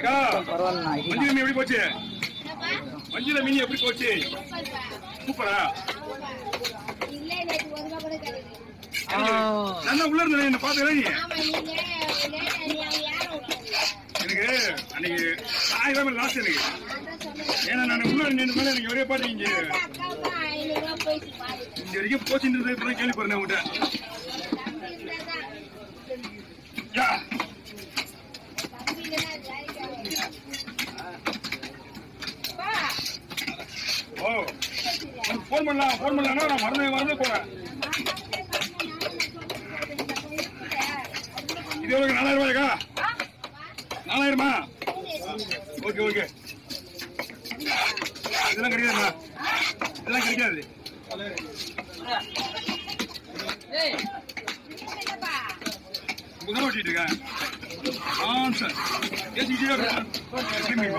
அக்கா பரவாயில்ல மஞ்சள் மீன் எப்படி போச்சு மஞ்சள் மீன் எப்படி போச்சு சூப்பரா இல்ல நேத்து ஒரு ரூபா கூட கிடையாது நல்லா உள்ள இருந்தேன் என்ன பாத்துக்கிறேன் நீ ஆமா நீங்க லேட்டா நீ அவங்க யாரும் எனக்கு அன்னைக்கு ஆயிரம் லாஸ்ட் எனக்கு அதான் சொன்னேன் ஏன்னா நான் உள்ள நின்று மேல எனக்கு ஒரே பாட்டு இங்க அக்கா தான் ஐநூறு ரூபா போயிட்டு பாரு இங்க வரைக்கும் போச்சுன்றது இப்பதான் கேள்விப்படுறேன் உங்ககிட்ட தம்பி இருந்தாதான் யா தம்பி இல்லைன்னா ஜாலிக்கா பா ஓ ஃபோன் பண்ணலாம் ஃபோன் பண்ணலாம்னா நான் மறந்து மறந்து போறேன் இது எவ்வளவு நாலாயிரம் ரூபாய்க்கா நாலாயிரமா ஓகே ஓகே இதெல்லாம் கிடையாதுமா இதெல்லாம் கிடைக்காது இப்பதான் ஓட்டிட்டு இருக்கேன் ஆ சார் ஏசிக்கிட்டே இருக்கேன்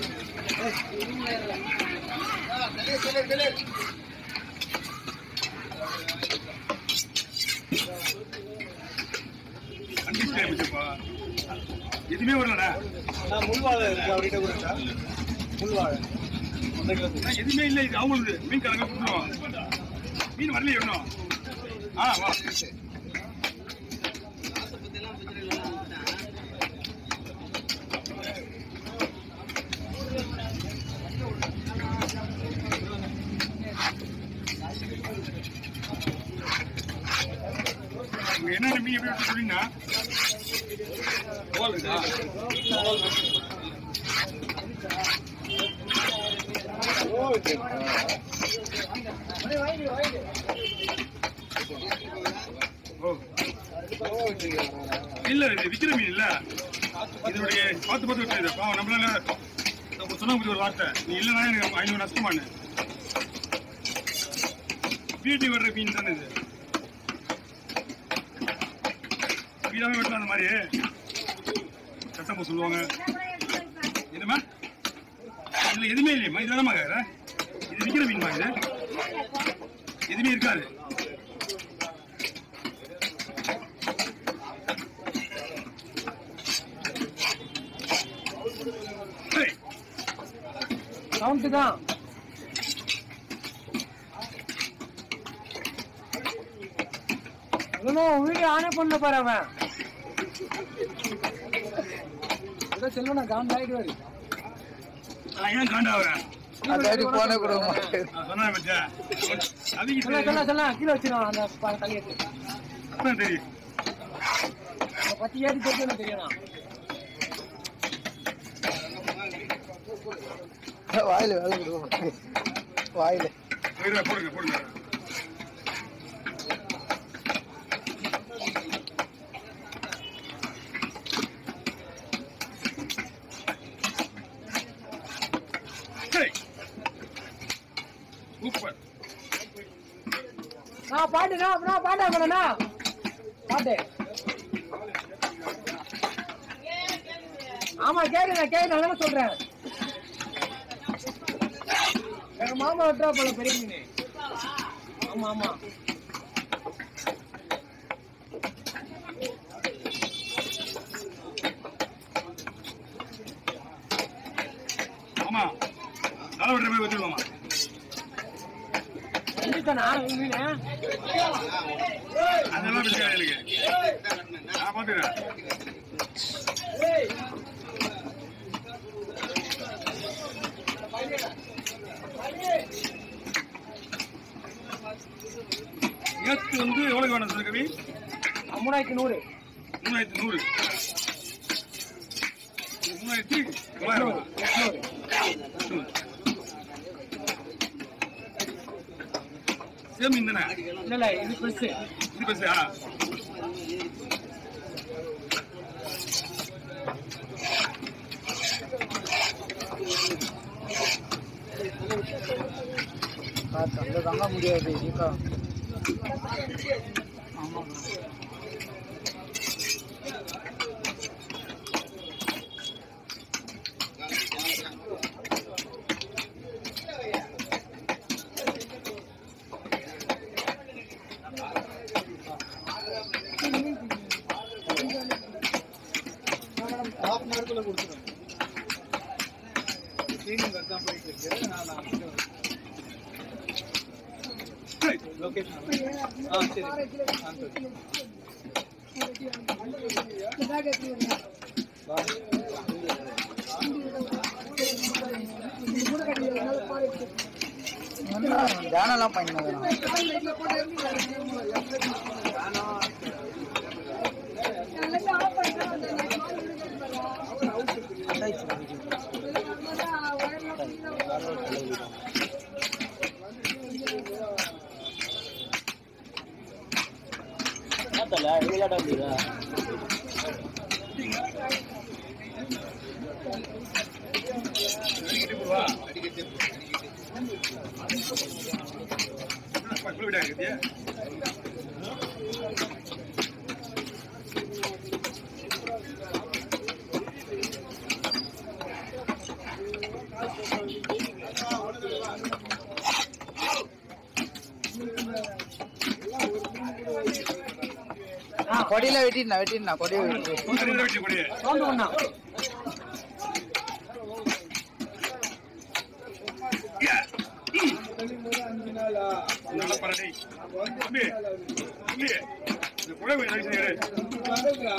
கண்டிப்பா எப்படிப்பா எதுவுமே வரலடா முள்வாழை இருக்கு அவர்கிட்ட கொடுத்தா முள்வாழை நான் எதுவுமே இல்லை இது அவங்களுக்கு மீன் கலங்க கொடுத்துருவோம் மீன் வரலையே இன்னும் ஆ வா இங்க என்னென்ன மீன் எப்படி எடுத்து சொல்லிங்கன்னா போல் இருக்கா ஓ இல்ல இது விக்கிற மீன் இல்ல இதனுடைய பார்த்து பார்த்து விட்டுருது பாவம் நம்மளால நம்ம சொன்னாங்க பத்தி ஒரு வார்த்தை நீ இல்லைன்னா எனக்கு ஐநூறு நஷ்டமானு வீட்டுக்கு வர்ற மீன் தானே இது வீடாமே வெட்டலாம் அந்த மாதிரி சத்தம் சொல்லுவாங்க என்னம்மா இதுல எதுவுமே இல்லையம்மா இது வேணாமா இது விக்கிற மீன்மா இது எதுவுமே இருக்காது ஏய், கவுண்ட் தான் இன்னும் வீடியோ ஆனே பண்ண பாரு அவன் ஏதோ செல்வனா காண்ட் ஆயிடுவாரு நான் ஏன் காண்டாகிறேன் அதாடி போன கூட நான் சொன்னேன் பத்தியா அதுக்கு சொல்ல சொல்ல சொல்ல கீழே வச்சிருவான் அந்த ப- கையெழுத்து அப்புறம் தெரியும் அந்த பத்தி ஏறி போட்டு எனக்கு தெரியணும் வாயில வேலை விடுவோம் வாயில போயிடுறா, போடுங்க போடுங்க ஏய், சூப்பர் நான் பாட்டு நான் நான் பாட்டா பண்ணனா பாட்டு ஆமா கேக்குறேன் கேக்குறேன் நான் சொல்றேன் எங்க மாமா விட்டுறா போல பெரிய மீன் ஆமா ஆமா ஆமா நல்ல விடுற போய் வச்சுருவோமா வந்துட்டானா மீன் அதெல்லாம் பிரச்சனை எனக்கு நான் பாத்துக்கிறேன் நேற்று வந்து எவ்வளவு வேணும் சார் கவி மூணாயிரத்தி நூறு மூணாயிரத்தி நூறு மூணாயிரத்தி தொள்ளாயிரம் நூறு சேம் மீன் தானே இல்ல இல்ல இது பெருசு இது பேசா பார்த்து அங்க தங்க முடியாது இருக்கா ஹாஃப் அன் ஹவர்க்குள்ள கொடுத்துருவேன் ட்ரைனிங் தான் போயிட்டு இருக்கு நான் நான் ஹேய், லொகேஷன் ஆ சரி ஆ சரி தியானம்லாம் பண்ணினது அடிக்கிட்டே போடுவா. என்னப்பா, இவ்வளவு விடா இருக்குது? கொடியில வெட்டினா வெட்டினா கொடியை வெட்டி சரி, இதை வச்சு கொடு. சவுண்ட் பண்ணா யா. நல்லா பாரு, டேய். தம்பி, தம்பி, இந்த குழம்பு எனக்கு செய்யுங்க.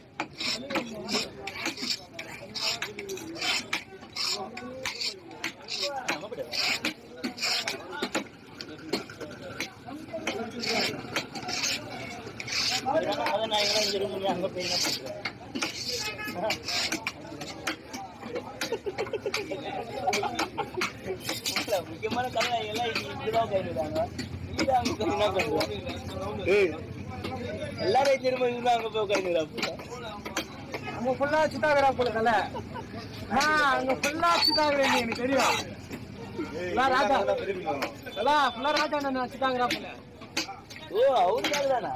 முக்கியமான கதை எல்லாம் இப்படிதான் கைவிடுறாங்க நீங்க அங்க போய் என்ன பண்றோம் எல்லாரும் திரும்ப இவங்க அங்க போய் உட்காந்துக்கிறாங்க அங்க ஃபுல்லா சித்தாகிறா போல கலை ஆ அங்க ஃபுல்லா சித்தாகிறா எனக்கு தெரியும் ஃபுல்லா ராஜா எல்லாம் ஃபுல்லா ராஜா நான் சித்தாகிறா போல ஓ அவருக்காக தானா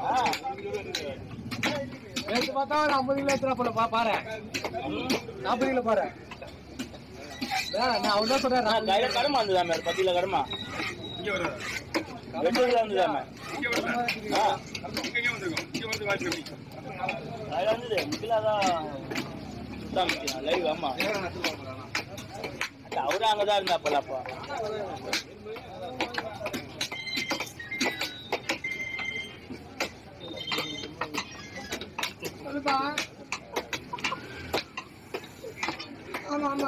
நேற்று பார்த்தா ஒரு ஐம்பது கிலோ எடுத்துறா போல பா பாரு நாற்பது கிலோ பாரு ஏன், நான் அவன் தான் சொல்றேன் கையில கடமை வந்துதாமே பத்து கிலோ கடமை இங்க வர. ரெண்டு கிலோ வந்துதாமே இங்க வரல. ஆ இங்க இங்க வந்துருக்கோம். இங்க வந்து வாட்ச் பண்ணி. கையில வந்தது முக்கில தான் சுத்தம் லைவ் ஆமா அட, அவரும் அங்கதான் இருந்தா அப்பா ஆமா ஆமா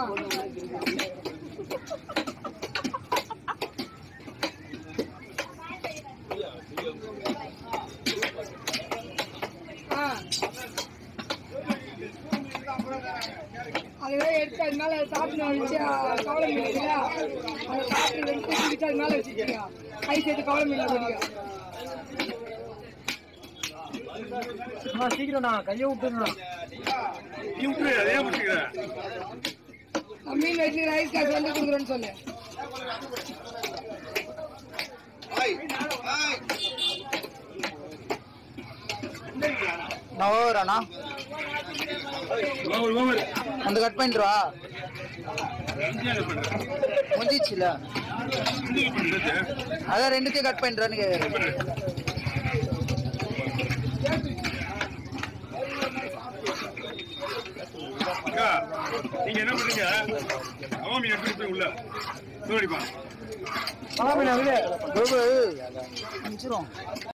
அதெல்லாம் எடுத்து அது மேல சாப்பிட்டு வச்சு கவலை மீன் இல்லையா அதை சாப்பிட்டு எடுத்து குடிச்சு அது மேல வச்சுக்கோங்க ஐஸ் எடுத்து கவலை மீன் குடிக்க அம்மா, சீக்கிரம் நான் கையை விட்டுருந்தேன் நீ விட்டுரு, அதே முடிச்சுக்கிற. மீன் வச்சு ரைஸ் காசு வந்து கொடுக்குறேன்னு சொல்லு நவோராண்ணா ஓவர், ஓவர். அந்த கட் பண்ணிட்டுவா இங்கே என்ன பண்ற? முடிஞ்சிச்சுல இங்கே பண்றது? அதான் ரெண்டுத்தையும் கட் பண்ணிட்டுறான்னு கேட்குறேன் அக்கா, நீங்க என்ன பண்றீங்க அவன் மீன் எடுத்துட்டு போய் உள்ள சோடிப்பான் பழம் மீன் அது கோபு மிச்சிரும்